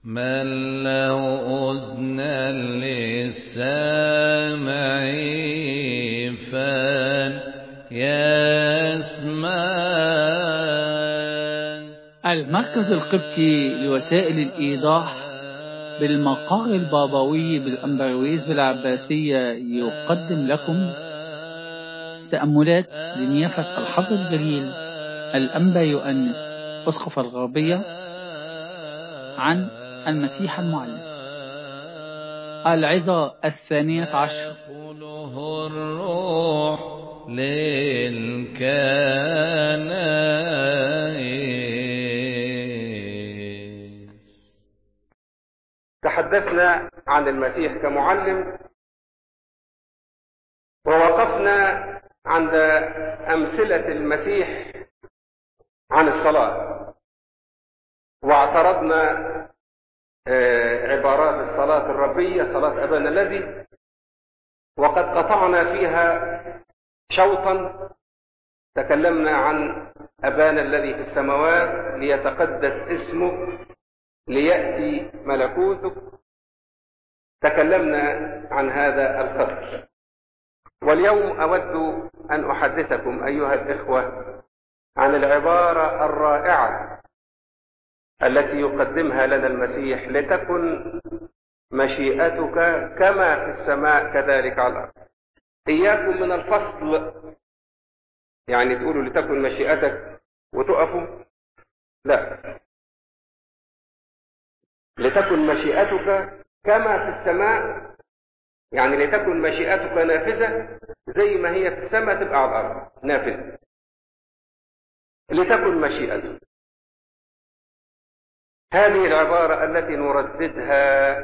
من له أذنا للسامع فليسمع المركز القبطي لوسائل الإيضاح بالمقر البابوي بالأمبرويز بالعباسية يقدم لكم تأملات لنيافة الحضر الجليل الأنبا يؤنس أسقف الغربية عن المسيح المعلم العظة الثانية عشر يقوله الروح للكنائس تحدثنا عن المسيح كمعلم ووقفنا عند أمثلة المسيح عن الصلاة واعترضنا آه، عبارات الصلاة الربية صلاة أبانا الذي وقد قطعنا فيها شوطا تكلمنا عن أبانا الذي في السماوات ليتقدس اسمه ليأتي ملكوتك تكلمنا عن هذا القدر واليوم أود أن أحدثكم أيها الإخوة عن العبارة الرائعة التي يقدمها لنا المسيح لتكن مشيئتك كما في السماء كذلك على الأرض إياكم من الفصل يعني تقولوا لتكن مشيئتك وتقفوا لا لتكن مشيئتك كما في السماء يعني لتكن مشيئتك نافذة زي ما هي في السماء تبقى على الأرض نافذة لتكن مشيئتك هذه العبارة التي نرددها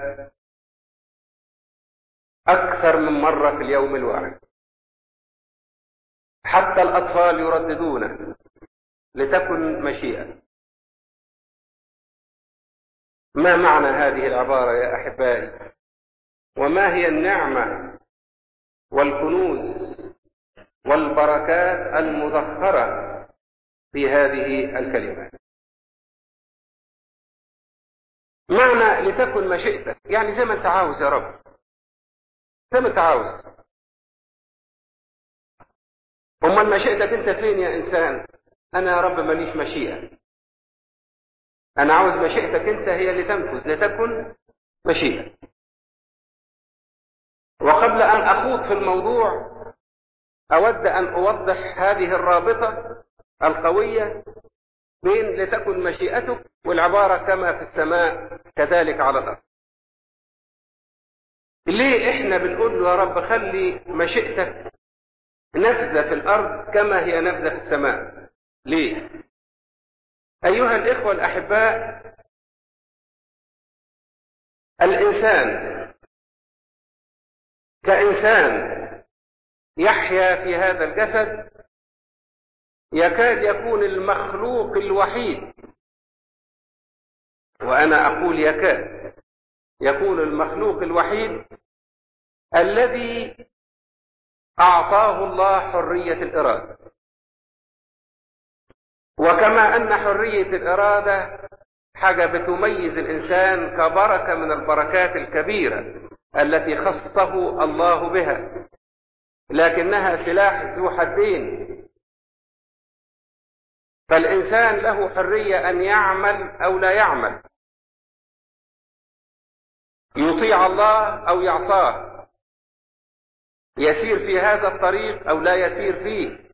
أكثر من مرة في اليوم الواحد حتى الأطفال يرددونه لتكن مشيئة ما معنى هذه العبارة يا أحبائي وما هي النعمة والكنوز والبركات المذخرة في هذه الكلمات معنى لتكن مشيئتك يعني زي ما انت عاوز يا رب زي ما انت عاوز امال مشيئتك انت فين يا انسان انا يا رب ماليش مشيئه انا عاوز مشيئتك انت هي اللي تنفذ لتكن مشيئه وقبل ان اخوض في الموضوع اود ان اوضح هذه الرابطه القويه بين لتكن مشيئتك والعباره كما في السماء كذلك على الارض ليه احنا بنقول له يا رب خلي مشيئتك نفذة في الارض كما هي نفذة في السماء ليه ايها الاخوة الاحباء الانسان كانسان يحيا في هذا الجسد يكاد يكون المخلوق الوحيد وانا اقول يكاد يكون المخلوق الوحيد الذي اعطاه الله حريه الاراده وكما ان حريه الاراده حاجه بتميز الانسان كبركه من البركات الكبيره التي خصه الله بها لكنها سلاح ذو حدين فالإنسان له حرية أن يعمل أو لا يعمل يطيع الله أو يعصاه يسير في هذا الطريق أو لا يسير فيه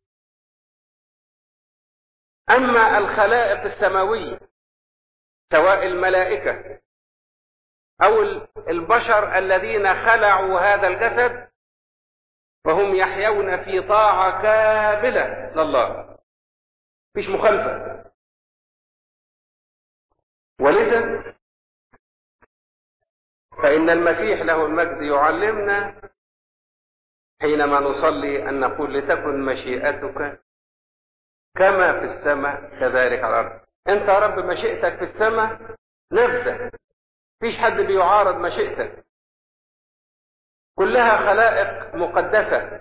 أما الخلائق السماوية سواء الملائكة أو البشر الذين خلعوا هذا الجسد فهم يحيون في طاعة كاملة لله مفيش مخالفة ولذا فإن المسيح له المجد يعلمنا حينما نصلي أن نقول لتكن مشيئتك كما في السماء كذلك على الأرض أنت يا رب مشيئتك في السماء نفسك مفيش حد بيعارض مشيئتك كلها خلائق مقدسة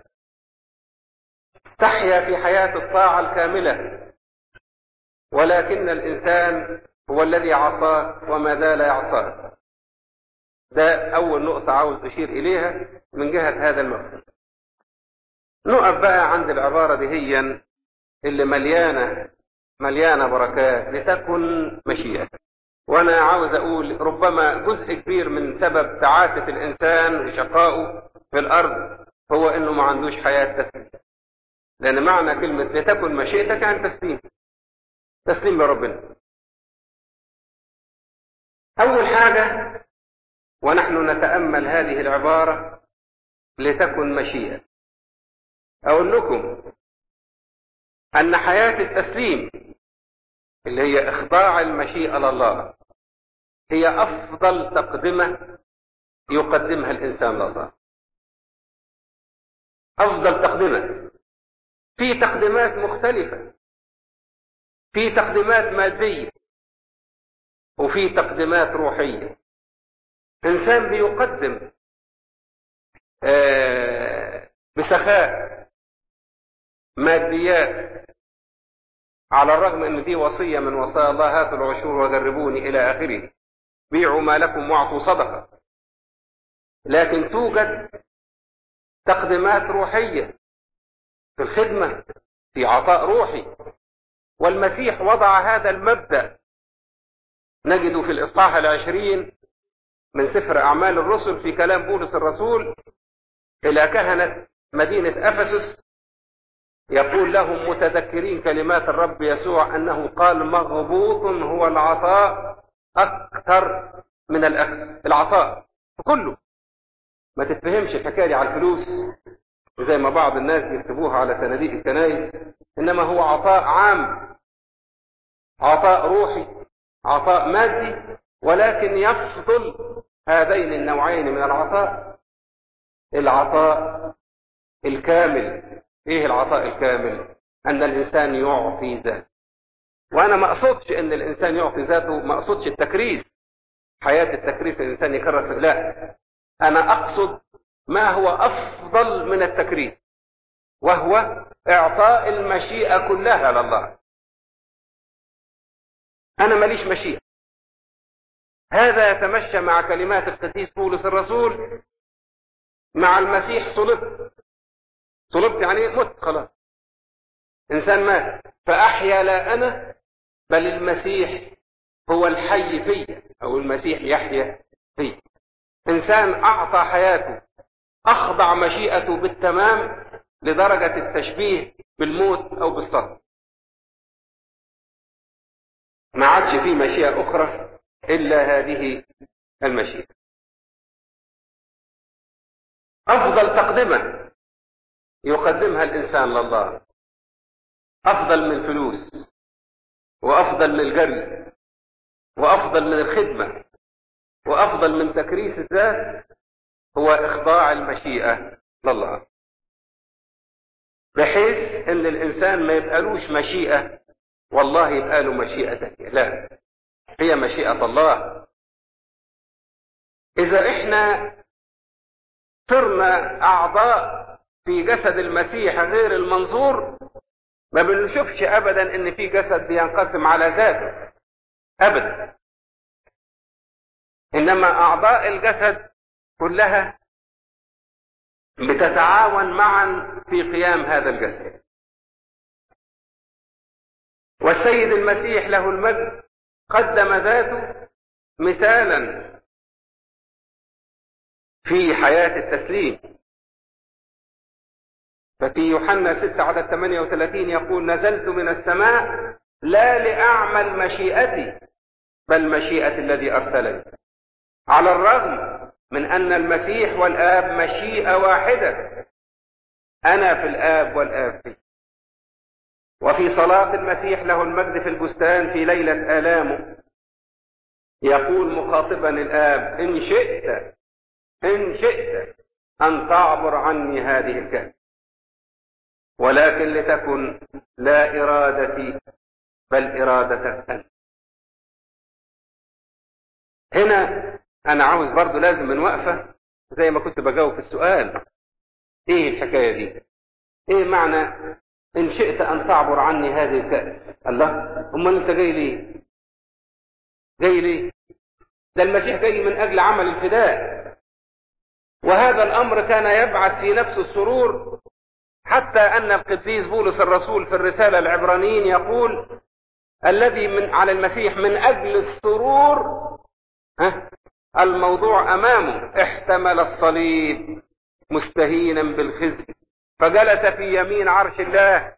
تحيا في حياة الطاعة الكاملة ولكن الإنسان هو الذي عصاك وما زال يعصاك ده أول نقطة عاوز أشير إليها من جهة هذا المفهوم نقف بقى عند العبارة دي هي اللي مليانة مليانة بركات لتكن مشيئة وأنا عاوز أقول ربما جزء كبير من سبب تعاسة الإنسان وشقائه في الأرض هو إنه ما عندوش حياة تسليم لأن معنى كلمة لتكن مشيئتك يعني تسليم تسليم لربنا أول حاجة ونحن نتأمل هذه العبارة لتكن مشيئة أقول لكم أن حياة التسليم اللي هي إخضاع المشيئة لله هي أفضل تقدمة يقدمها الإنسان لله أفضل تقدمة في تقديمات مختلفة في تقديمات مادية وفي تقديمات روحية إنسان بيقدم آه بسخاء ماديات على الرغم ان دي وصية من وصايا الله هاتوا العشور وجربوني الى اخره بيعوا ما لكم واعطوا صدقة لكن توجد تقديمات روحية في الخدمة في عطاء روحي والمسيح وضع هذا المبدأ نجد في الإصحاح العشرين من سفر أعمال الرسل في كلام بولس الرسول إلى كهنة مدينة أفسس يقول لهم متذكرين كلمات الرب يسوع أنه قال مغبوط هو العطاء أكثر من الأخذ العطاء كله ما تتفهمش الحكاية دي على الفلوس زي ما بعض الناس يكتبوها على صناديق الكنائس إنما هو عطاء عام عطاء روحي عطاء مادي ولكن يفضل هذين النوعين من العطاء العطاء الكامل ايه العطاء الكامل ان الانسان يعطي ذاته وانا ما اقصدش ان الانسان يعطي ذاته ما اقصدش التكريس حياة التكريس الانسان يكرس لا انا اقصد ما هو افضل من التكريس وهو اعطاء المشيئة كلها لله انا ماليش مشيئة هذا يتمشى مع كلمات القديس بولس الرسول مع المسيح صلبت صلبت يعني مت خلاص انسان مات فاحيا لا انا بل المسيح هو الحي في او المسيح يحيا في انسان اعطى حياته اخضع مشيئته بالتمام لدرجة التشبيه بالموت او بالصلب ما عادش فيه مشيئة اخرى الا هذه المشيئة افضل تقدمة يقدمها الإنسان لله أفضل من الفلوس وأفضل من الجري وأفضل من الخدمة وأفضل من تكريس الذات هو إخضاع المشيئة لله بحيث إن الإنسان ما يبقالوش مشيئة والله يبقى له مشيئة تانية لا هي مشيئة الله إذا إحنا صرنا أعضاء في جسد المسيح غير المنظور ما بنشوفش ابدا ان في جسد بينقسم على ذاته ابدا انما اعضاء الجسد كلها بتتعاون معا في قيام هذا الجسد والسيد المسيح له المجد قدم ذاته مثالا في حياة التسليم ففي يوحنا 6 عدد 38 يقول نزلت من السماء لا لأعمل مشيئتي بل مشيئة الذي أرسلني على الرغم من أن المسيح والآب مشيئة واحدة أنا في الآب والآب في وفي صلاة المسيح له المجد في البستان في ليلة آلامه يقول مخاطبا الآب إن شئت إن شئت أن تعبر عني هذه الكهف ولكن لتكن لا إرادتي بل إرادتك أنت هنا أنا عاوز برضو لازم من وقفة زي ما كنت بجاوب في السؤال إيه الحكاية دي إيه معنى إن شئت أن تعبر عني هذه الكأس الله أمال أنت جاي ليه جاي ليه ده المسيح جاي من أجل عمل الفداء وهذا الأمر كان يبعث في نفس السرور حتى أن القديس بولس الرسول في الرسالة العبرانيين يقول الذي من على المسيح من أجل السرور ها الموضوع أمامه احتمل الصليب مستهينا بالخزي فجلس في يمين عرش الله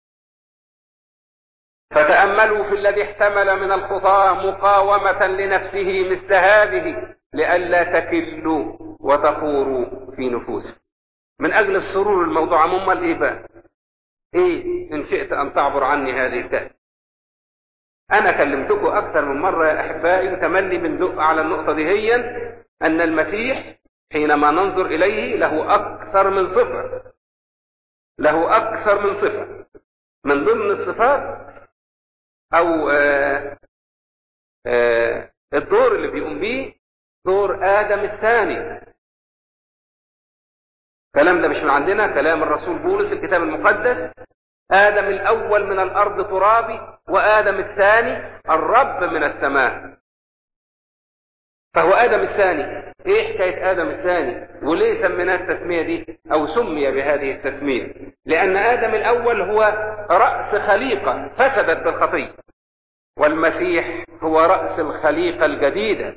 فتأملوا في الذي احتمل من الخطاة مقاومة لنفسه مثل هذه لئلا تكلوا وتخوروا في نفوسكم من أجل السرور الموضوع أمال إيه بقى إيه إن شئت أن تعبر عني هذه الكأس أنا كلمتكم أكثر من مرة يا أحبائي وتملي بندق على النقطة دي هي أن المسيح حينما ننظر إليه له أكثر من صفة له أكثر من صفة من ضمن الصفات أو آآ آآ الدور اللي بيقوم بيه دور آدم الثاني الكلام ده مش من عندنا كلام الرسول بولس الكتاب المقدس آدم الأول من الأرض ترابي وآدم الثاني الرب من السماء فهو آدم الثاني إيه حكاية آدم الثاني وليه سميناه التسمية دي أو سمي بهذه التسمية لأن آدم الأول هو رأس خليقة فسدت بالخطية والمسيح هو رأس الخليقة الجديدة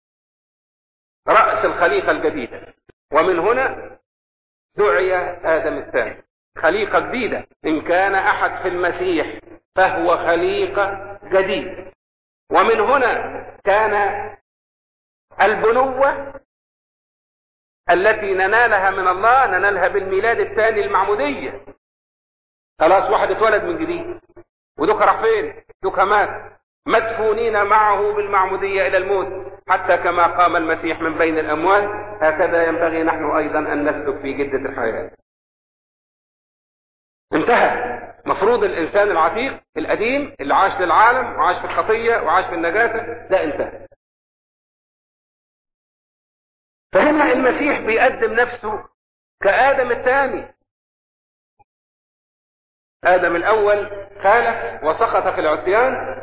رأس الخليقة الجديدة ومن هنا دعي آدم الثاني خليقة جديدة إن كان أحد في المسيح فهو خليقة جديدة ومن هنا كان البنوة التي ننالها من الله ننالها بالميلاد الثاني المعمودية خلاص واحد اتولد من جديد ودوك راح فين دوك مات مدفونين معه بالمعمودية إلى الموت حتى كما قام المسيح من بين الأموات هكذا ينبغي نحن أيضا أن نسلك في جدة الحياة انتهى مفروض الإنسان العتيق القديم اللي عاش للعالم وعاش في الخطية وعاش في النجاسة ده انتهى فهنا المسيح بيقدم نفسه كآدم الثاني آدم الأول خالف وسقط في العصيان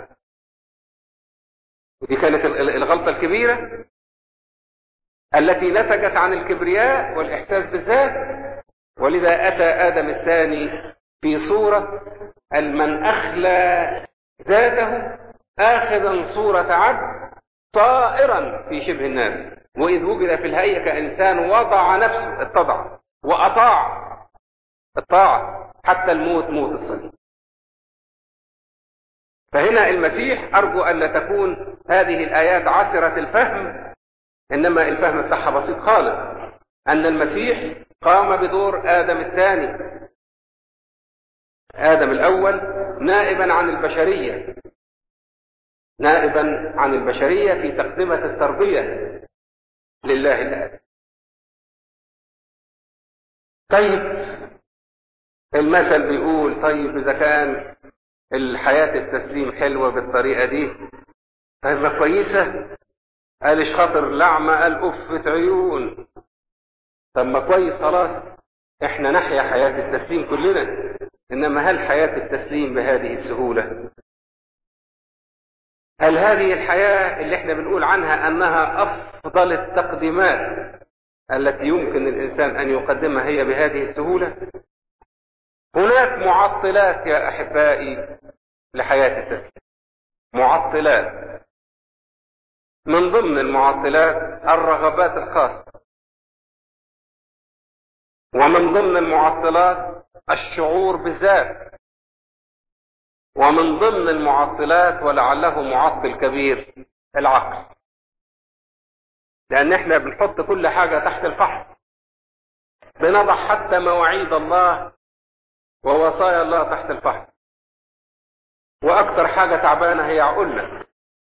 ودي كانت الغلطة الكبيرة التي نتجت عن الكبرياء والإحساس بالذات ولذا أتى آدم الثاني في صورة المن أخلى ذاته آخذا صورة عبد طائرا في شبه الناس وإذ وجد في الهيئة كإنسان وضع نفسه اتضع وأطاع الطاعة حتى الموت موت الصليب فهنا المسيح أرجو أن لا تكون هذه الآيات عسرة الفهم إنما الفهم بتاعها بسيط خالص أن المسيح قام بدور آدم الثاني آدم الأول نائبا عن البشرية نائبا عن البشرية في تقدمة التربية لله الآن طيب المثل بيقول طيب إذا كان الحياة التسليم حلوة بالطريقة دي طيب ما كويسة قالش خاطر لعمة قال أفة عيون طب ما كويس خلاص احنا نحيا حياة التسليم كلنا إنما هل حياة التسليم بهذه السهولة هل هذه الحياة اللي احنا بنقول عنها أنها أفضل التقديمات التي يمكن الإنسان أن يقدمها هي بهذه السهولة هناك معطلات يا أحبائي لحياة التسليم معطلات من ضمن المعطلات الرغبات الخاصة ومن ضمن المعطلات الشعور بالذات ومن ضمن المعطلات ولعله معطل كبير العقل لأن احنا بنحط كل حاجة تحت الفحص بنضع حتى مواعيد الله ووصايا الله تحت الفحص وأكثر حاجة تعبانة هي عقولنا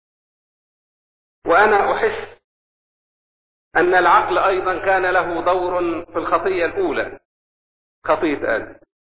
وأنا أحس أن العقل أيضا كان له دور في الخطية الأولى خطية آدم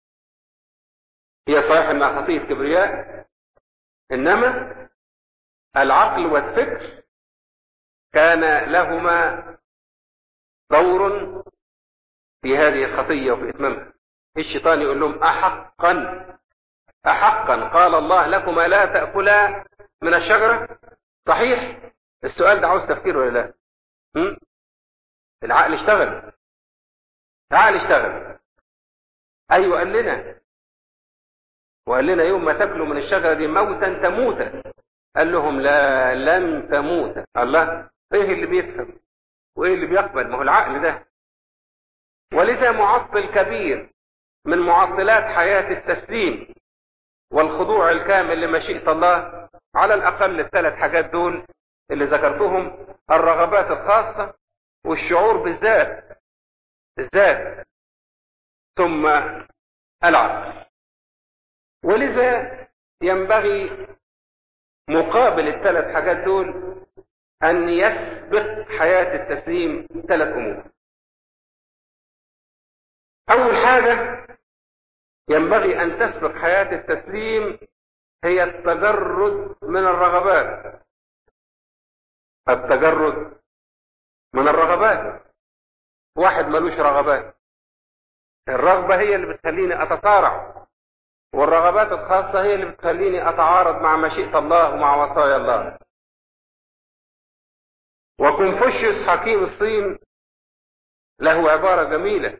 هي صحيح أنها خطية كبرياء إنما العقل والفكر كان لهما دور في هذه الخطية وفي إتمامها الشيطان يقول لهم أحقا أحقا قال الله لكما لا تأكلا من الشجرة صحيح السؤال ده عاوز تفكير ولا لا م? العقل اشتغل العقل اشتغل ايوه قال لنا وقال لنا يوم ما تاكلوا من الشجره دي موتا تموتا قال لهم لا لن تموت الله ايه اللي بيفهم وايه اللي بيقبل ما هو العقل ده ولذا معطل كبير من معطلات حياة التسليم والخضوع الكامل لمشيئة الله على الأقل الثلاث حاجات دول اللي ذكرتهم الرغبات الخاصة والشعور بالذات الذات ثم العقل ولذا ينبغي مقابل الثلاث حاجات دول أن يسبق حياة التسليم ثلاث أمور أول حاجة ينبغي أن تسبق حياة التسليم هي التجرد من الرغبات التجرد من الرغبات واحد ملوش رغبات الرغبة هي اللي بتخليني أتصارع والرغبات الخاصة هي اللي بتخليني أتعارض مع مشيئة الله ومع وصايا الله وكونفوشيوس حكيم الصين له عبارة جميلة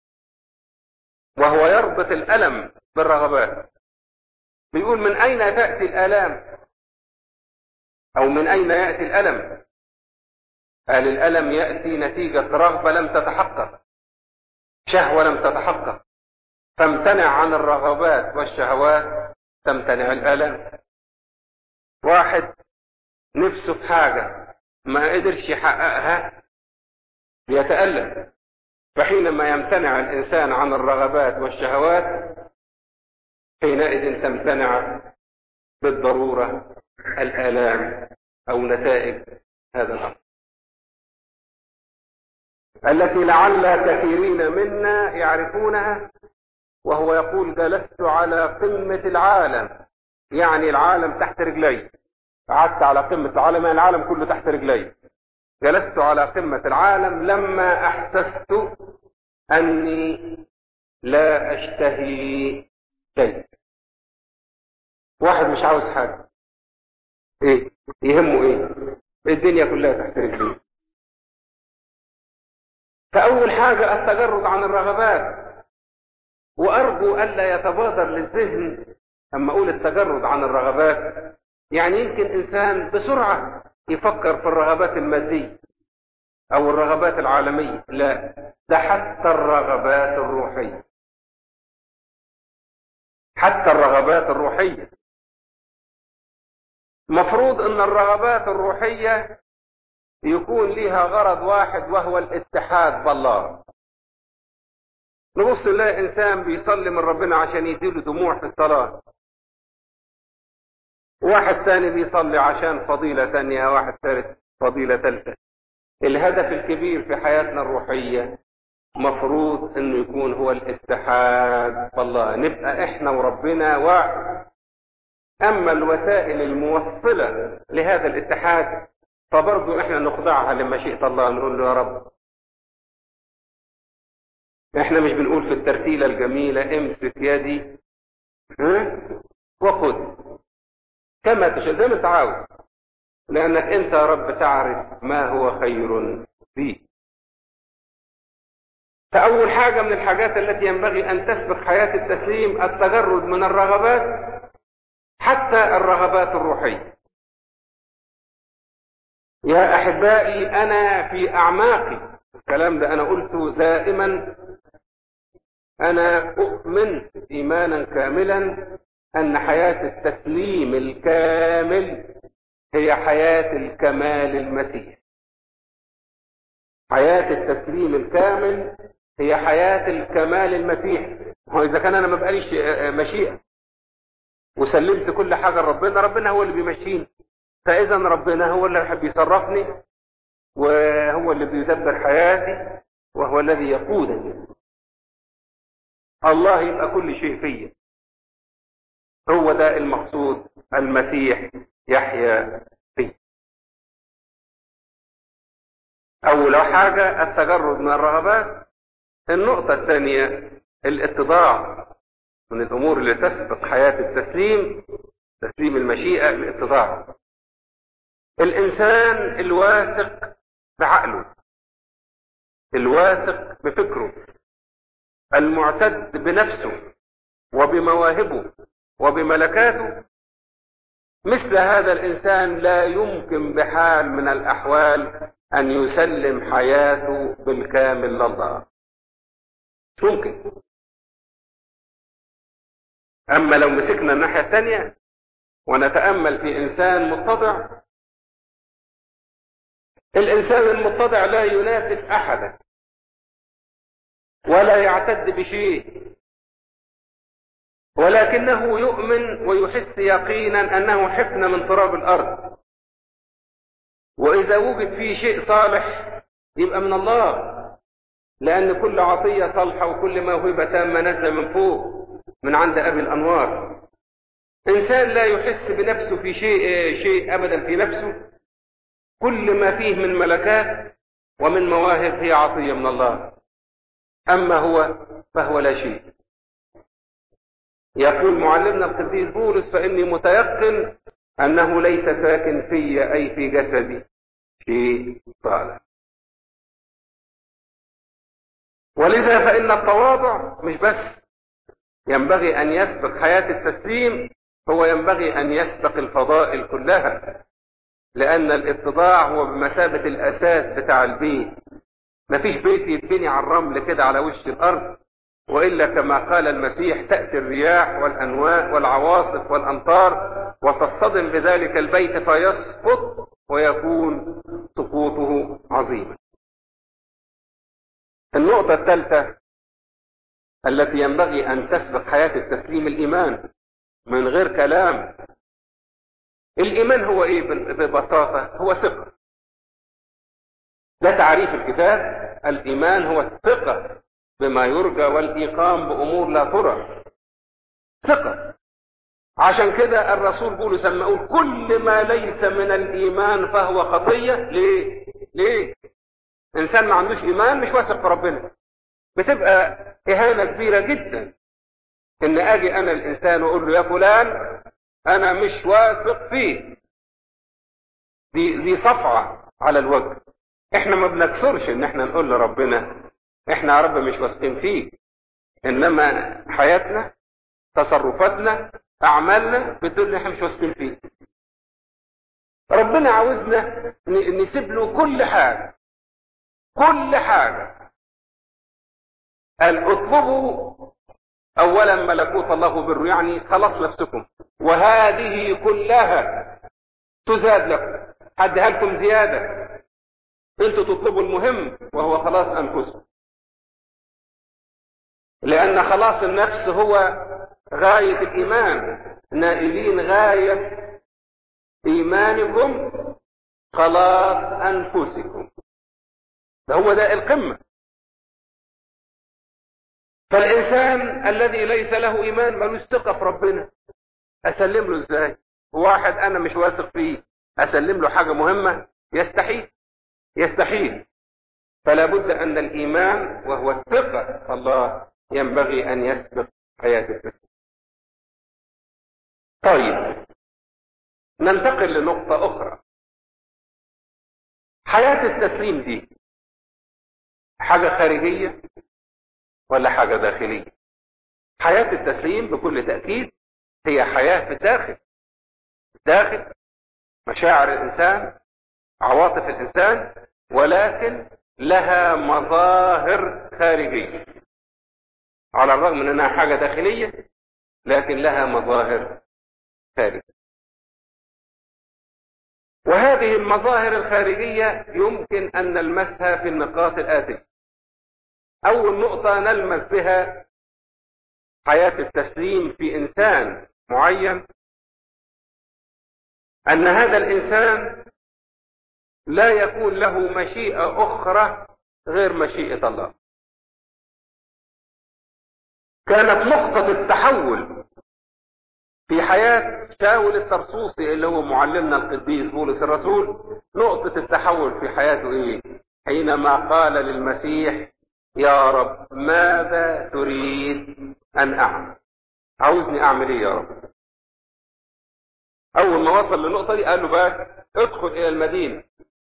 وهو يربط الألم بالرغبات بيقول من أين تأتي الآلام أو من أين يأتي الألم قال الألم يأتي نتيجة رغبة لم تتحقق شهوة لم تتحقق تمتنع عن الرغبات والشهوات تمتنع الآلام واحد نفسه في حاجة ما قدرش يحققها بيتألم فحينما يمتنع الإنسان عن الرغبات والشهوات حينئذ تمتنع بالضرورة الآلام أو نتائج هذا الأمر التي لعل كثيرين منا يعرفونها وهو يقول جلست على قمة العالم يعني العالم تحت رجلي قعدت على قمة العالم يعني العالم كله تحت رجلي جلست على قمة العالم لما أحسست أني لا أشتهي شيء واحد مش عاوز حاجة إيه يهمه إيه الدنيا كلها تحت رجليه فأول حاجة التجرد عن الرغبات وأرجو ألا يتبادر للذهن أما أقول التجرد عن الرغبات يعني يمكن إنسان بسرعة يفكر في الرغبات المادية أو الرغبات العالمية لا ده حتى الرغبات الروحية حتى الرغبات الروحية مفروض أن الرغبات الروحية يكون لها غرض واحد وهو الاتحاد بالله نبص نلاقي انسان بيصلي من ربنا عشان يديله دموع في الصلاة واحد ثاني بيصلي عشان فضيلة ثانية واحد ثالث فضيلة ثالثة الهدف الكبير في حياتنا الروحية مفروض انه يكون هو الاتحاد بالله نبقى احنا وربنا واحد اما الوسائل الموصلة لهذا الاتحاد فبرضه احنا نخضعها لمشيئة الله نقول له يا رب احنا مش بنقول في الترتيلة الجميلة امسك يدي ها وخذ كما تشاء زي ما انت عاوز لانك انت يا رب تعرف ما هو خير فيه فاول حاجة من الحاجات التي ينبغي ان تسبق حياة التسليم التجرد من الرغبات حتى الرغبات الروحية يا احبائي انا في اعماقي الكلام ده انا قلته دائما انا اؤمن ايمانا كاملا ان حياة التسليم الكامل هي حياة الكمال المسيح حياة التسليم الكامل هي حياة الكمال المسيح هو اذا كان انا ما بقاليش مشيئة وسلمت كل حاجة لربنا ربنا هو اللي بيمشيني فاذا ربنا هو اللي يحب يصرفني وهو اللي بيدبر حياتي وهو الذي يقودني الله يبقى كل شيء فيا هو ده المقصود المسيح يحيا فيه أول حاجة التجرد من الرغبات النقطة الثانية الاتضاع من الأمور اللي تسبق حياة التسليم تسليم المشيئة الاتضاع الإنسان الواثق بعقله الواثق بفكره المعتد بنفسه وبمواهبه وبملكاته مثل هذا الإنسان لا يمكن بحال من الأحوال أن يسلم حياته بالكامل لله ممكن أما لو مسكنا الناحية الثانية ونتأمل في إنسان متضع الإنسان المتضع لا ينافس أحدا ولا يعتد بشيء ولكنه يؤمن ويحس يقينا أنه حفنة من تراب الأرض وإذا وجد فيه شيء صالح يبقى من الله لأن كل عطية صالحة وكل موهبة تامة نازلة من فوق من عند أبي الأنوار إنسان لا يحس بنفسه في شيء شيء أبدا في نفسه كل ما فيه من ملكات ومن مواهب هي عطية من الله أما هو فهو لا شيء يقول معلمنا القديس بولس فإني متيقن أنه ليس ساكن في أي في جسدي شيء صالح ولذا فإن التواضع مش بس ينبغي أن يسبق حياة التسليم هو ينبغي أن يسبق الفضائل كلها لأن الاتضاع هو بمثابة الأساس بتاع البيت مفيش بيت يتبني على الرمل كده على وش الأرض وإلا كما قال المسيح تأتي الرياح والأنواء والعواصف والأمطار وتصطدم بذلك البيت فيسقط ويكون سقوطه عظيما النقطة الثالثة التي ينبغي أن تسبق حياة التسليم الإيمان من غير كلام الإيمان هو إيه ببساطة هو ثقة ده تعريف الكتاب الإيمان هو الثقة بما يرجى والإيقام بأمور لا ترى ثقة عشان كده الرسول بولس لما يقول كل ما ليس من الإيمان فهو خطية ليه؟ ليه؟ إنسان ما عندوش إيمان مش واثق في ربنا بتبقى إهانة كبيرة جدا إن أجي أنا الإنسان وأقول له يا فلان أنا مش واثق فيه دي دي صفعة على الوجه إحنا ما بنكسرش إن إحنا نقول لربنا إحنا يا رب مش واثقين فيه إنما حياتنا تصرفاتنا أعمالنا بتقول إن إحنا مش واثقين فيه ربنا عاوزنا نسيب له كل حاجة كل حاجة قال اطلبوا اولا ملكوت الله بره يعني خلاص نفسكم وهذه كلها تزاد لكم هديها لكم زيادة انتوا تطلبوا المهم وهو خلاص انفسكم لان خلاص النفس هو غاية الايمان نائلين غاية ايمانكم خلاص انفسكم ده هو ده القمة فالإنسان الذي ليس له إيمان ملوش ثقة في ربنا أسلم له إزاي واحد أنا مش واثق فيه أسلم له حاجة مهمة يستحيل يستحيل فلا بد أن الإيمان وهو الثقة في الله ينبغي أن يسبق حياة التسليم طيب ننتقل لنقطة أخرى حياة التسليم دي حاجة خارجية ولا حاجة داخلية حياة التسليم بكل تأكيد هي حياة في الداخل داخل مشاعر الإنسان عواطف الإنسان ولكن لها مظاهر خارجية على الرغم من أنها حاجة داخلية لكن لها مظاهر خارجية وهذه المظاهر الخارجية يمكن أن نلمسها في النقاط الآتية أول نقطة نلمس بها حياة التسليم في إنسان معين أن هذا الإنسان لا يكون له مشيئة أخرى غير مشيئة الله كانت نقطة التحول في حياة شاول الترسوسي اللي هو معلمنا القديس بولس الرسول نقطة التحول في حياته ايه حينما قال للمسيح يا رب ماذا تريد ان اعمل عاوزني اعمل ايه يا رب اول ما وصل للنقطة دي قال له بقى ادخل إلى المدينة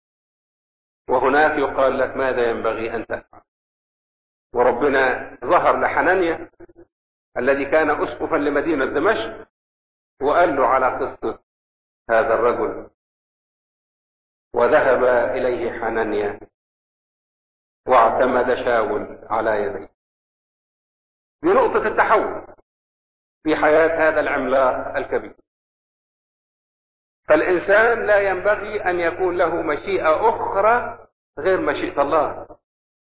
وهناك يقال لك ماذا ينبغي أن تفعل وربنا ظهر لحنانيا الذي كان أسقفا لمدينة دمشق وقال له على قصة هذا الرجل وذهب إليه حنانيا واعتمد شاول على يديه دي نقطة التحول في حياة هذا العملاق الكبير فالإنسان لا ينبغي أن يكون له مشيئة أخرى غير مشيئة الله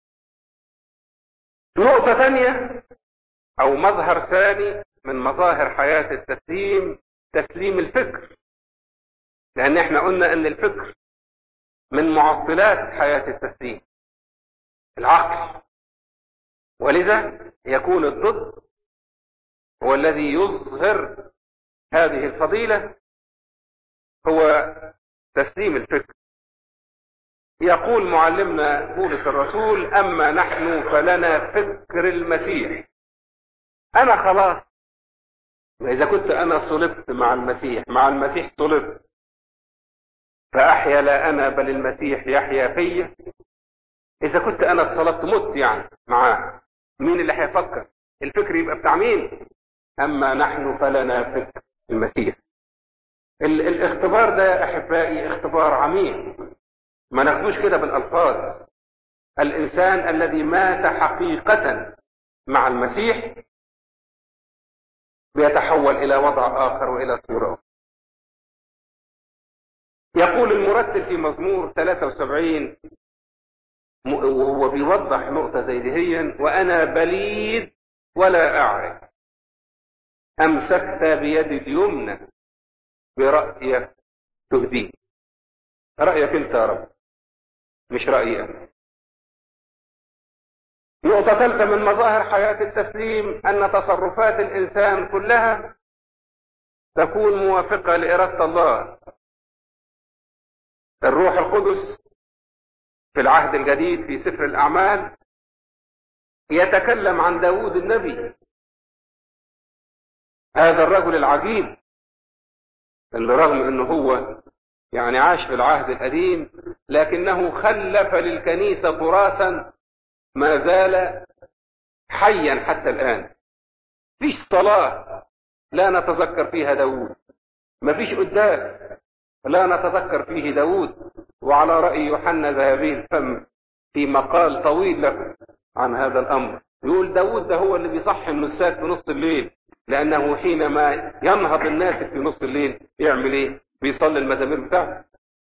نقطة ثانية أو مظهر ثاني من مظاهر حياة التسليم تسليم الفكر لأن احنا قلنا أن الفكر من معطلات حياة التسليم العقل ولذا يكون الضد هو الذي يظهر هذه الفضيلة هو تسليم الفكر يقول معلمنا بولس الرسول أما نحن فلنا فكر المسيح أنا خلاص وإذا كنت أنا صلبت مع المسيح مع المسيح صلبت فأحيا لا أنا بل المسيح يحيا فيا إذا كنت أنا اتصلبت مت يعني معاه مين اللي هيفكر الفكر يبقى بتاع مين أما نحن فلنا فكر المسيح ال الاختبار ده يا أحبائي اختبار عميق ما ناخدوش كده بالألفاظ الإنسان الذي مات حقيقة مع المسيح بيتحول إلى وضع آخر وإلى صورة أخرى يقول المرتل في مزمور 73 وهو بيوضح نقطة زي دهيا وأنا بليد ولا أعرف أمسكت بيدي اليمنى برأيك تهديني رأيك أنت يا رب مش رأيي أنا نقطة ثالثة من مظاهر حياة التسليم أن تصرفات الإنسان كلها تكون موافقة لإرادة الله الروح القدس في العهد الجديد في سفر الأعمال يتكلم عن داود النبي هذا الرجل العجيب اللي رغم انه هو يعني عاش في العهد القديم لكنه خلف للكنيسة تراثا ما زال حيا حتى الآن فيش صلاة لا نتذكر فيها داود ما فيش قداس لا نتذكر فيه داود وعلى رأي يوحنا ذهبي الفم في مقال طويل له عن هذا الأمر يقول داود ده هو اللي بيصحي النساك في نص الليل لأنه حينما ينهض الناس في نص الليل يعمل إيه؟ بيصلي المزامير بتاعته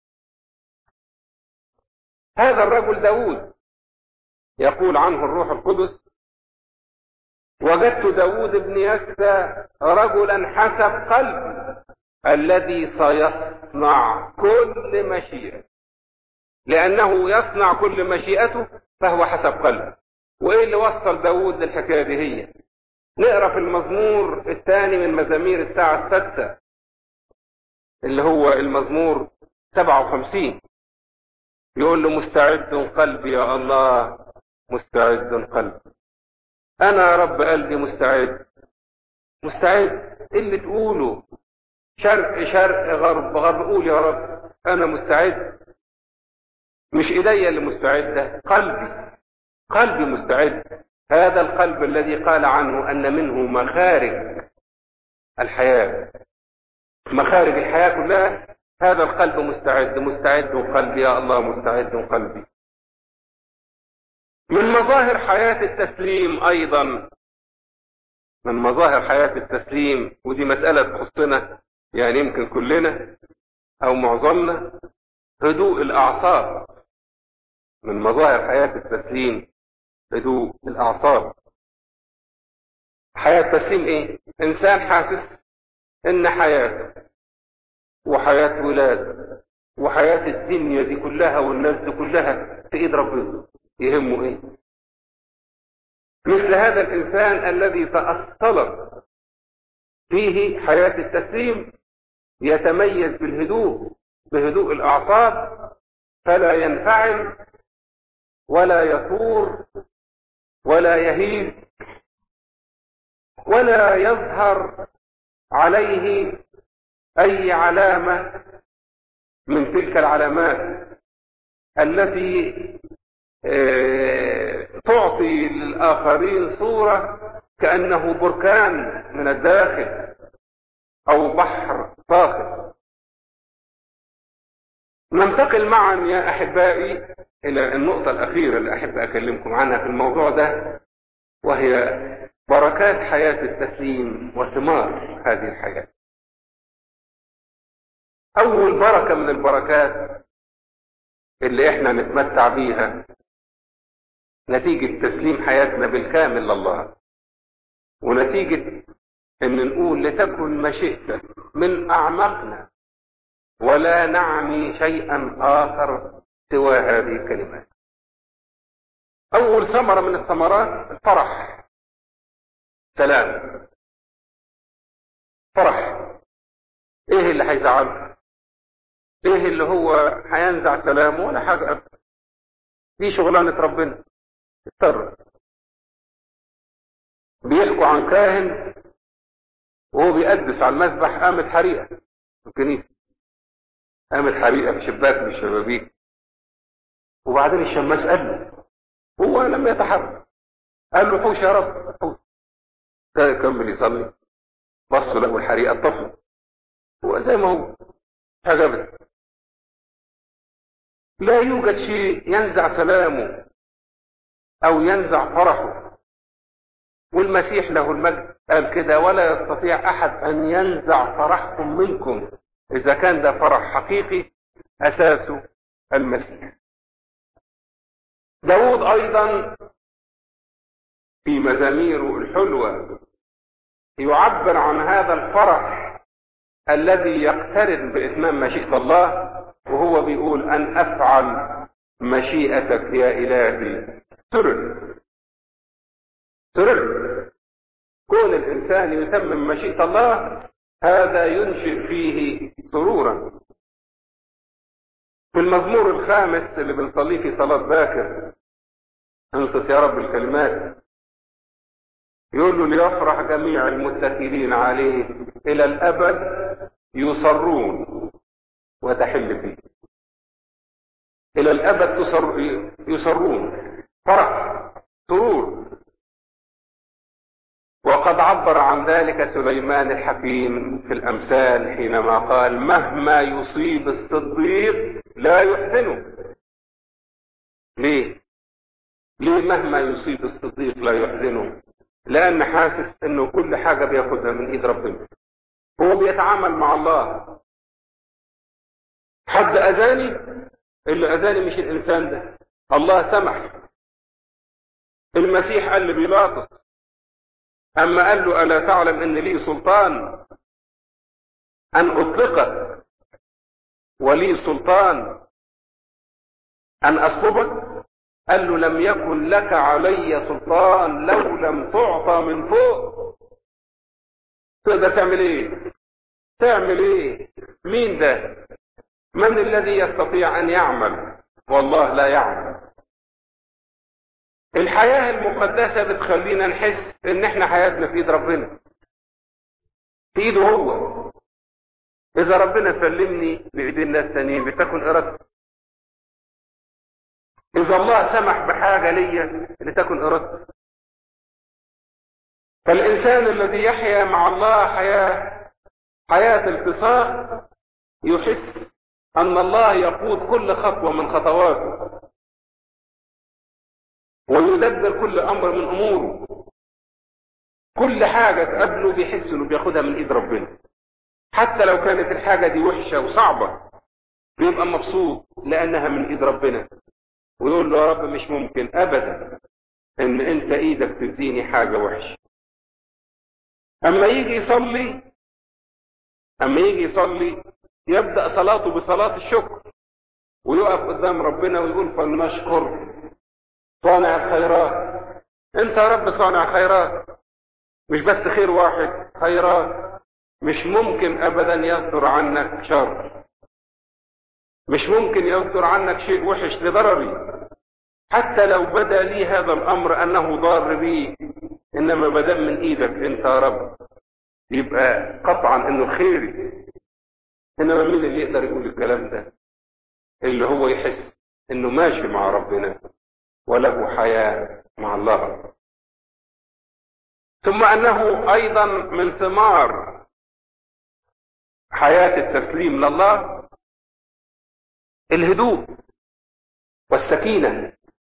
هذا الرجل داود يقول عنه الروح القدس وجدت داود بن يسى رجلا حسب قلبي الذي سيصنع كل مشيئة لأنه يصنع كل مشيئته فهو حسب قلبه وإيه اللي وصل داود للحكاية دي هي نقرأ في المزمور الثاني من مزامير الساعة السادسة اللي هو المزمور 57 يقول له مستعد قلبي يا الله مستعد قلبي أنا يا رب قلبي مستعد مستعد اللي تقوله شرق شرق غرب غرب قول يا رب أنا مستعد مش إيديا اللي مستعدة قلبي قلبي مستعد هذا القلب الذي قال عنه أن منه مخارج الحياة مخارج الحياة كلها هذا القلب مستعد مستعد قلبي يا الله مستعد قلبي من مظاهر حياة التسليم أيضا من مظاهر حياة التسليم ودي مسألة تخصنا يعني يمكن كلنا أو معظمنا هدوء الأعصاب من مظاهر حياة التسليم هدوء الأعصاب حياة التسليم إيه؟ إنسان حاسس إن حياته وحياة ولاده وحياة الدنيا دي كلها والناس دي كلها في إيد ربنا يهمه إيه؟ مثل هذا الإنسان الذي تأصلت فيه حياة التسليم يتميز بالهدوء بهدوء الأعصاب فلا ينفعل ولا يثور ولا يهيج ولا يظهر عليه أي علامة من تلك العلامات التي تعطي للآخرين صورة كأنه بركان من الداخل أو بحر صاخب ننتقل معا يا أحبائي إلى النقطة الأخيرة اللي أحب أكلمكم عنها في الموضوع ده وهي بركات حياة التسليم وثمار هذه الحياة أول بركة من البركات اللي احنا نتمتع بيها نتيجة تسليم حياتنا بالكامل لله ونتيجة ان نقول لتكن مشيئتك من اعماقنا ولا نعني شيئا اخر سوى هذه الكلمات اول ثمرة من الثمرات الفرح سلام فرح ايه اللي هيزعله ايه اللي هو هينزع سلامه ولا حاجة دي شغلانة ربنا اضطر بيحكوا عن كاهن وهو بيقدس على المذبح قامت حريقة في الكنيسة قامت حريقة في شباك من الشبابيك وبعدين الشماس قال له هو لم يتحرك قال له حوش يا رب حوش كمل يصلي بص له الحريقة طفل هو زي ما هو حاجة أبدا لا يوجد شيء ينزع سلامه أو ينزع فرحه والمسيح له المجد قال كده ولا يستطيع أحد أن ينزع فرحكم منكم إذا كان ده فرح حقيقي أساسه المسيح داود أيضا في مزاميره الحلوة يعبر عن هذا الفرح الذي يقترن بإتمام مشيئة الله وهو بيقول أن أفعل مشيئتك يا إلهي سرر سرر كون الإنسان يتمم مشيئة الله هذا ينشئ فيه سرورا في المزمور الخامس اللي بنصليه في صلاة باكر انصت يا رب الكلمات يقول له ليفرح جميع المتكلين عليه إلى الأبد يصرون وتحل فيه إلى الأبد تصر... يصرون فرح سرور وقد عبر عن ذلك سليمان الحكيم في الأمثال حينما قال مهما يصيب الصديق لا يحزنه ليه ليه مهما يصيب الصديق لا يحزنه لأن حاسس أنه كل حاجة بياخدها من إيد ربنا هو بيتعامل مع الله حد أذاني اللي أذاني مش الإنسان ده الله سمح المسيح قال لبيلاطس أما قال له ألا تعلم أن لي سلطان أن أطلقك ولي سلطان أن أصلبك قال له لم يكن لك علي سلطان لو لم تعطى من فوق تقدر تعمل ايه تعمل ايه مين ده من الذي يستطيع ان يعمل والله لا يعمل الحياة المقدسة بتخلينا نحس ان احنا حياتنا في ايد ربنا في ايده هو اذا ربنا سلمني بايدين الناس تانيين بتكن ارادته إذا الله سمح بحاجة ليا لتكن إرادته فالإنسان الذي يحيا مع الله حياة حياة التصاق يحس أن الله يقود كل خطوة من خطواته ويدبر كل أمر من أموره كل حاجة تقابله بيحس إنه بياخدها من إيد ربنا حتى لو كانت الحاجة دي وحشة وصعبة بيبقى مبسوط لأنها من إيد ربنا ويقول له يا رب مش ممكن ابدا ان انت ايدك تديني حاجة وحشة اما يجي يصلي اما يجي يصلي يبدأ صلاته بصلاة الشكر ويقف قدام ربنا ويقول فلنشكر صانع الخيرات انت يا رب صانع خيرات مش بس خير واحد خيرات مش ممكن ابدا يصدر عنك شر مش ممكن يصدر عنك شيء وحش لضرري حتى لو بدا لي هذا الامر انه ضار بي انما بدا من ايدك انت يا رب يبقى قطعا انه خيري انما مين اللي يقدر يقول الكلام ده اللي هو يحس انه ماشي مع ربنا وله حياة مع الله ثم انه ايضا من ثمار حياة التسليم لله الهدوء والسكينة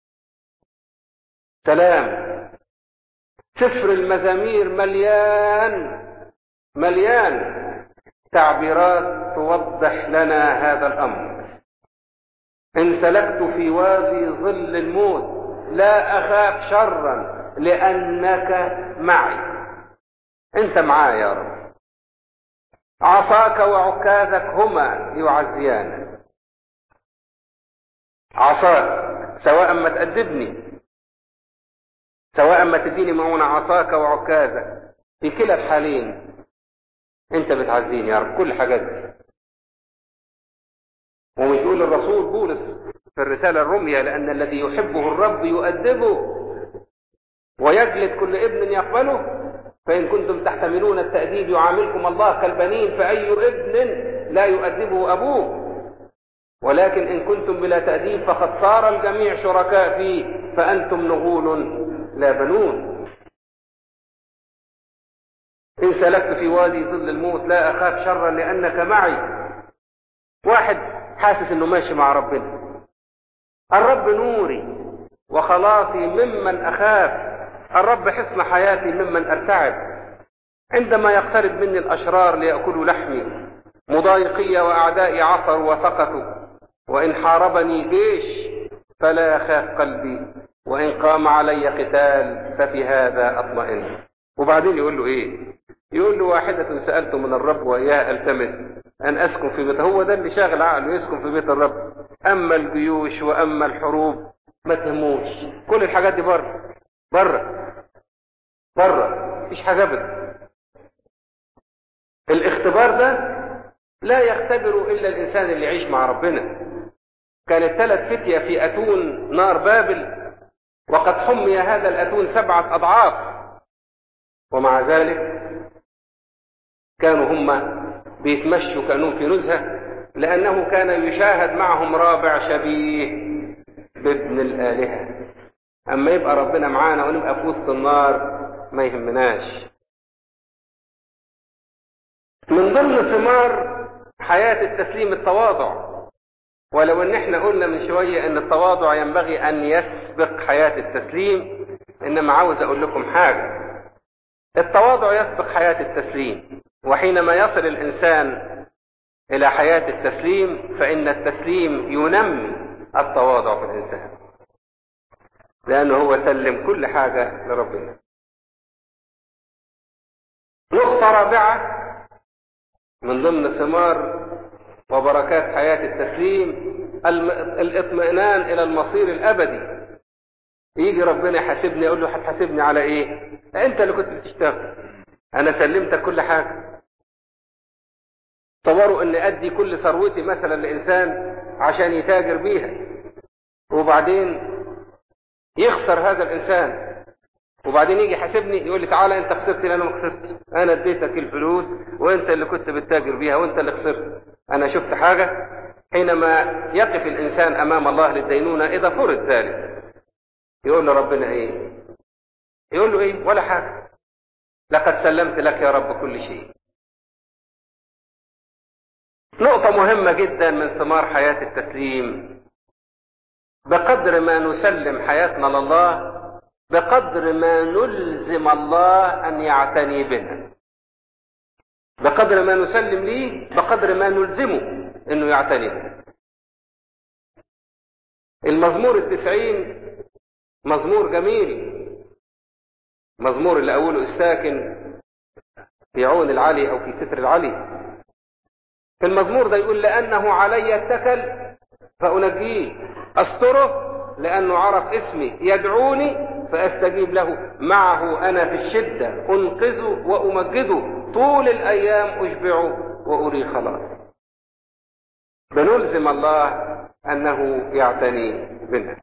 سلام سفر المزامير مليان مليان تعبيرات توضح لنا هذا الامر ان سلكت في وادي ظل الموت لا اخاف شرا لانك معي انت معايا يا رب عصاك وعكازك هما يعزيان عصاك سواء ما تأدبني سواء ما تديني معونة عصاك وعكازك في كلا الحالين انت بتعزيني يا رب كل حاجات دي ومش يقول الرسول بولس في الرسالة الرمية لأن الذي يحبه الرب يؤدبه ويجلد كل ابن يقبله فإن كنتم تحتملون التأديب يعاملكم الله كالبنين فأي ابن لا يؤدبه أبوه ولكن إن كنتم بلا تأديب فقد صار الجميع شركاء فيه فأنتم نغول لا بنون إن سلكت في وادي ظل الموت لا أخاف شرا لأنك معي واحد حاسس إنه ماشي مع ربنا الرب نوري وخلاصي ممن أخاف الرب حصن حياتي ممن أرتعب عندما يقترب مني الأشرار ليأكلوا لحمي مضايقي وأعدائي عثروا وسقطوا وإن حاربني جيش فلا يخاف قلبي وإن قام علي قتال ففي هذا أطمئن وبعدين يقول له إيه يقول له واحدة سألت من الرب وإياه ألتمس أن أسكن في بيت هو ده اللي شاغل عقله يسكن في بيت الرب أما الجيوش وأما الحروب ما تهموش كل الحاجات دي بره بره بره مفيش حاجة أبدا الاختبار ده لا يختبر إلا الإنسان اللي يعيش مع ربنا كانت ثلاث فتية في أتون نار بابل وقد حمي هذا الأتون سبعة أضعاف ومع ذلك كانوا هم بيتمشوا كأنهم في نزهة لأنه كان يشاهد معهم رابع شبيه بابن الآلهة أما يبقى ربنا معانا ونبقى في وسط النار ما يهمناش من ضمن ثمار حياة التسليم التواضع ولو ان احنا قلنا من شوية ان التواضع ينبغي ان يسبق حياة التسليم انما عاوز اقول لكم حاجة التواضع يسبق حياة التسليم وحينما يصل الانسان الى حياة التسليم فان التسليم ينمي التواضع في الانسان لانه هو سلم كل حاجة لربنا نقطة رابعة من ضمن ثمار وبركات حياة التسليم الاطمئنان إلى المصير الأبدي يجي ربنا يحاسبني يقول له هتحاسبني على إيه؟ أنت اللي كنت بتشتغل أنا سلمتك كل حاجة تصوروا إن أدي كل ثروتي مثلا لإنسان عشان يتاجر بيها وبعدين يخسر هذا الإنسان وبعدين يجي يحاسبني يقول لي تعالى انت خسرت انا ما خسرتش انا اديتك الفلوس وانت اللي كنت بتتاجر بيها وانت اللي خسرت انا شفت حاجه حينما يقف الانسان امام الله للدينونه اذا فرض ذلك يقول له ربنا ايه يقول له ايه ولا حاجه لقد سلمت لك يا رب كل شيء نقطة مهمة جدا من ثمار حياة التسليم بقدر ما نسلم حياتنا لله بقدر ما نلزم الله أن يعتني بنا بقدر ما نسلم ليه بقدر ما نلزمه أنه يعتني بنا المزمور التسعين مزمور جميل مزمور اللي أوله الساكن في عون العلي أو في ستر العلي في المزمور ده يقول لأنه علي اتكل فأنجيه أستره لأنه عرف اسمي يدعوني فأستجيب له معه أنا في الشدة أنقذه وأمجده طول الأيام أشبعه وأري خلاص بنلزم الله أنه يعتني بنا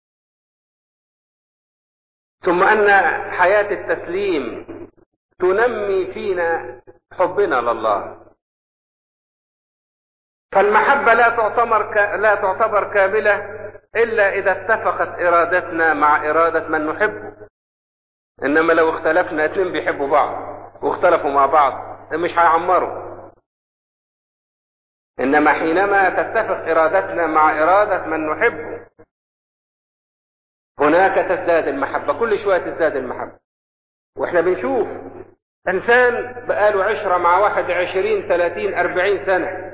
ثم أن حياة التسليم تنمي فينا حبنا لله فالمحبة لا تعتبر ك... لا تعتبر كاملة إلا إذا اتفقت إرادتنا مع إرادة من نحبه إنما لو اختلفنا اتنين بيحبوا بعض واختلفوا مع بعض مش هيعمروا إنما حينما تتفق إرادتنا مع إرادة من نحبه هناك تزداد المحبة كل شوية تزداد المحبة واحنا بنشوف انسان بقاله عشرة مع واحد عشرين ثلاثين اربعين سنة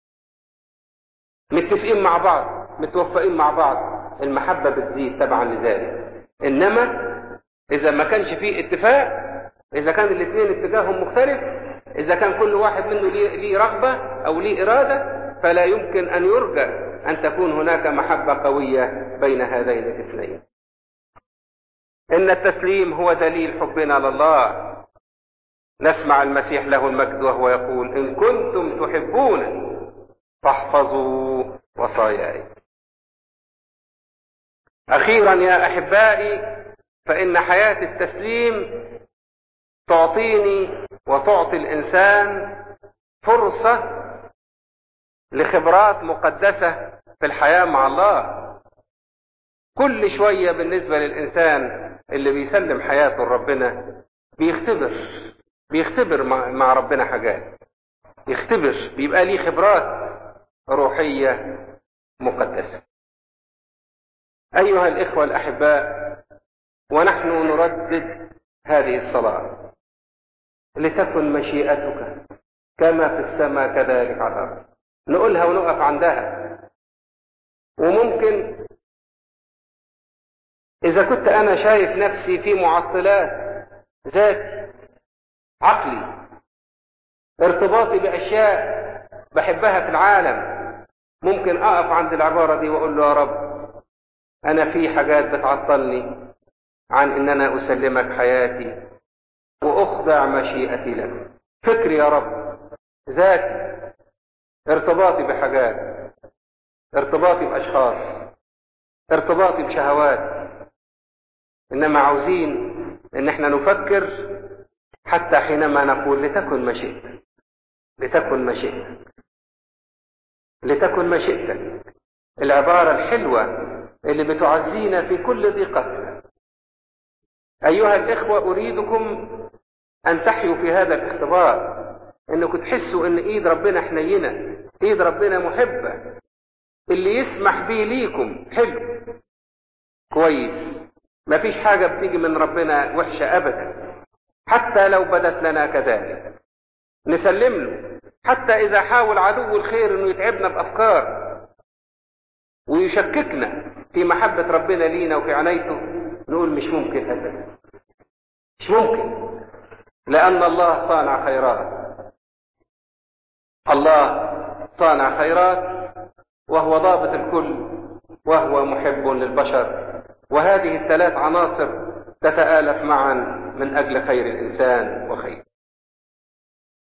متفقين مع بعض متوفقين مع بعض المحبة بتزيد تبعا لذلك انما اذا ما كانش فيه اتفاق اذا كان الاثنين اتجاههم مختلف اذا كان كل واحد منه ليه, ليه رغبة او ليه ارادة فلا يمكن ان يرجى ان تكون هناك محبة قوية بين هذين الاثنين إن التسليم هو دليل حبنا لله نسمع المسيح له المجد وهو يقول إن كنتم تحبون فاحفظوا وصاياي أخيرا يا أحبائي فإن حياة التسليم تعطيني وتعطي الإنسان فرصة لخبرات مقدسة في الحياة مع الله كل شوية بالنسبة للإنسان اللي بيسلم حياته لربنا بيختبر بيختبر مع ربنا حاجات يختبر بيبقى ليه خبرات روحية مقدسة أيها الإخوة الأحباء ونحن نردد هذه الصلاة لتكن مشيئتك كما في السماء كذلك على الأرض نقولها ونقف عندها وممكن إذا كنت أنا شايف نفسي في معطلات ذاتي عقلي ارتباطي بأشياء بحبها في العالم ممكن أقف عند العبارة دي وأقول له يا رب أنا في حاجات بتعطلني عن إن أنا أسلمك حياتي وأخضع مشيئتي لك فكري يا رب ذاتي ارتباطي بحاجات ارتباطي بأشخاص ارتباطي بشهوات إنما عاوزين إن احنا نفكر حتى حينما نقول لتكن مشيئتك لتكن مشيئتك لتكن مشيئتك العبارة الحلوة اللي بتعزينا في كل ضيقتنا أيها الإخوة أريدكم أن تحيوا في هذا الاختبار إنكم تحسوا إن إيد ربنا حنينة إيد ربنا محبة اللي يسمح بيه ليكم حلو كويس مفيش حاجة بتيجي من ربنا وحشة أبدا حتى لو بدت لنا كذلك نسلم له حتى إذا حاول عدو الخير إنه يتعبنا بأفكار ويشككنا في محبة ربنا لينا وفي عنايته نقول مش ممكن أبدا مش ممكن لأن الله صانع خيرات الله صانع خيرات وهو ضابط الكل وهو محب للبشر وهذه الثلاث عناصر تتآلف معا من أجل خير الإنسان وخير